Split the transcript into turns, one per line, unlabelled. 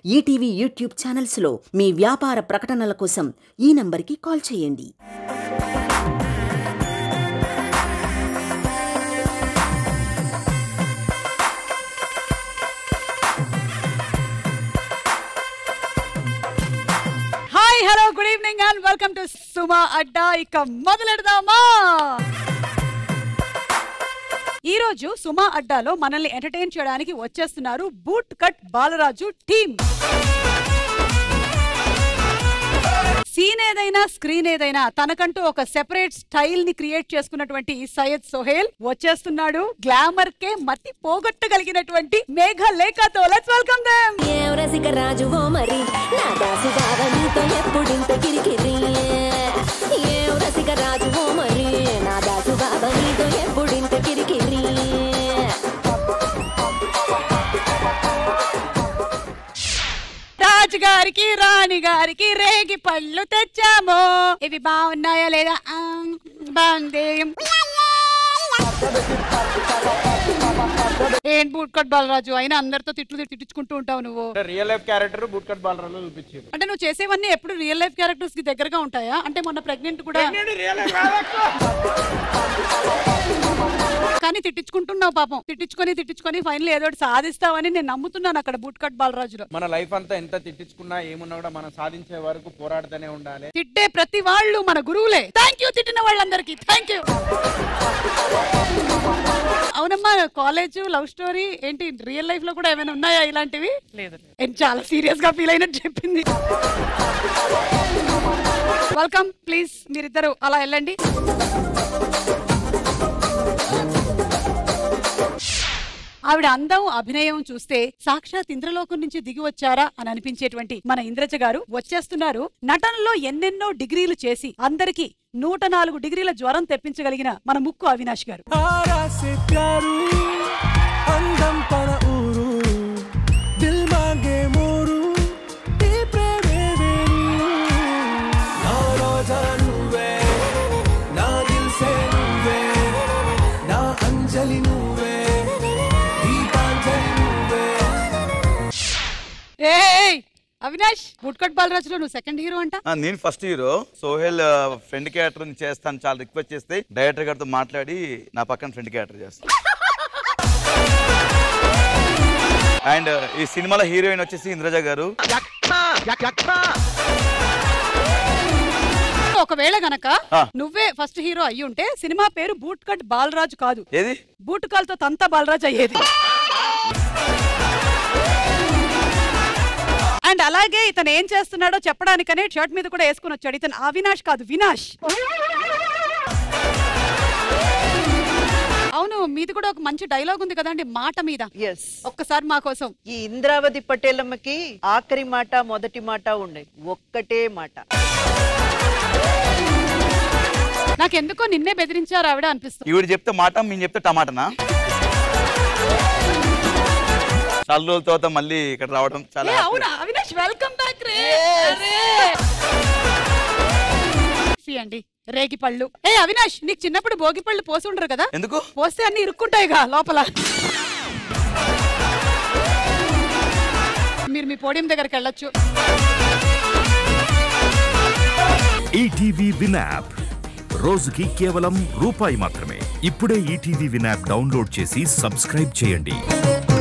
ETV YouTube ఛానల్స్లో మీ వ్యాపార ప్రకటనల కోసం ఈ నంబర్కి కాల్ చేయండి
hi hello good evening and welcome to Suma Adda ఇక మొదలెడదామా ఈ రోజు సుమా అడ్డాలో మనల్ని ఎంటర్టైన్ చేయడానికి వచ్చేస్తున్నారు boot cut Balaraju team scene ఏదైనా స్క్రీన్ ఏదైనా తనకంటూ ఒక సెపరేట్ స్టైల్ ని క్రియేట్ చేసుకున్నటువంటి సయ్యద్ సోహేల్ వచ్చేస్తున్నాడు గ్లామర్ కే మతి పోగొట్టగలిగినటువంటి మేఘ లేఖతో లెట్స్ వెల్కమ్ దెమ్
ఏం రసిక రాజువో మరి నా దాసు బావ నీతో ఎప్పుడింత కిరికిరి ఏం రసిక రాజువో మరి నా దాసు బావ నీతో ఎప్పుడింత కిరికిరి
రాజు గారికి రాణి గారికి రేగి పళ్ళు తెచ్చాము ఇవి బాగున్నాయా లేదా ఆ, బాగుంది ఏం బూట్ కట్ బాలరాజు అయినా అందరితో తిట్లు తిట్టి- తిట్టించుకుంటూ ఉంటావు నువ్వు
అంటే real life character boot cut Balaraju చూపించారు
అంటే నువ్వు చేసేవన్నీ ఎప్పుడు రియల్ లైఫ్ క్యారెక్టర్స్ కి దగ్గరగా ఉంటాయా అంటే మొన్న ప్రెగ్నెంట్ కూడా కానీ తిట్టించుకుంటున్నావు పాపం తిట్టించుకొని తిట్టించుకొని ఫైనల్ ఏదో ఒకటి సాధిస్తావని నేను నమ్ముతున్నాను అక్కడ బూట్ కట్ బాలరాజులో
మన లైఫ్ అంతా ఎంత తిట్టించుకున్నా ఏమున్నా కూడా మనం సాధించే వరకు పోరాడుతూనే ఉండాలి
తిట్టే ప్రతి వాళ్ళు మన గురువులే థ్యాంక్ యూ తిట్టిన వాళ్ళందరికీ థ్యాంక్ యూ అవునమ్మా కాలేజ్ లవ్ స్టోరీ ఏంటి రియల్ లైఫ్ లో కూడా ఏమైనా ఉన్నాయా ఇలాంటివి లేదు చాలా సీరియస్ గా ఫీల్ అయినట్టు చెప్పింది వెల్కమ్ ప్లీజ్ మీరిద్దరు అలా వెళ్ళండి ఆవిడ అందం అభినయం చూస్తే సాక్షాత్ ఇంద్రలోకం నుంచి దిగి వచ్చారా అని అనిపించేటువంటి మన ఇంద్రజ గారు వచ్చేస్తున్నారు నటనలో ఎన్నెన్నో డిగ్రీలు చేసి అందరికీ నూట నాలుగు డిగ్రీల జ్వరం తెప్పించగలిగిన మన ముక్కు అవినాష్ గారు
ఆరాసే ప్యారు అందం తన ఊరు దిల్ మాంగే మోరు ఈ ప్రేమే వేరు నా రోజా నువ్వే నా దిల్ సే నువ్వే నా అంజలి నువ్వే గీతాంజలి నువ్వే
ఏయ్ అవినాష్ బుట్కట్ బాలరాజులో నువ్వు సెకండ్ హీరో అంట
ఆ, నేను first hero Sohel friend character చేస్తాను చాలా రిక్వెస్ట్ చేస్తే డైరెక్టర్ గారితో మాట్లాడి నా పక్కన ఫ్రెండ్ క్యారెక్టర్ చేస్తాను అండ్ ఈ సినిమాలో హీరోయిన్ వచ్చేసి ఇంద్రజ గారు
ఒకవేళ గనక
ఆ.
నువ్వే ఫస్ట్ హీరో అయ్యి ఉంటే సినిమా పేరు బూట్ కట్ బాలరాజు కాదు
ఏది
బూట్ కాల్తో తంత బాలరాజు అయ్యేది అండ్ అలాగే ఇతను ఏం చేస్తున్నాడో చెప్పడానికనే షర్ట్ మీద కూడా వేసుకుని వచ్చాడు ఇతను అవినాష్ కాదు వినాష్ అవును మీది కూడా ఒక మంచి డైలాగ్ ఉంది కదండి మాట మీద
ఎస్
ఒక్కసారి మా కోసం
ఈ ఇంద్రావతి పటేలమ్మకి ఆఖరి మాట మొదటి మాట ఉన్నాయి ఒక్కటే మాట
నాకెందుకో నిన్నే బెదిరించారు ఆవిడ అనిపిస్తుంది
ఈవిడ చెప్తే మాట మేము చెప్తే టమాటనా చాలా రోజుల తర్వాత మళ్ళీ ఇక్కడ రావడం చాలా
ఏ, అవునా అవినాష్ వెల్కమ్ బ్యాక్ రే అరే. See అండి రేగి పళ్ళు ఏ అవినాష్ నీకు చిన్నప్పుడు భోగి పళ్ళు పోసి ఉండరు కదా
ఎందుకు
పోస్తే అన్ని ఇరుక్కుంటాయిగా లోపల మీరు మీ పోడియం దగ్గరికి వెళ్ళొచ్చు
ఈటీవీ విన్ యాప్ రోజుకి కేవలం రూపాయి మాత్రమే ఇప్పుడే ఈటీవీ విన్ యాప్ డౌన్లోడ్ చేసి సబ్స్క్రైబ్ చేయండి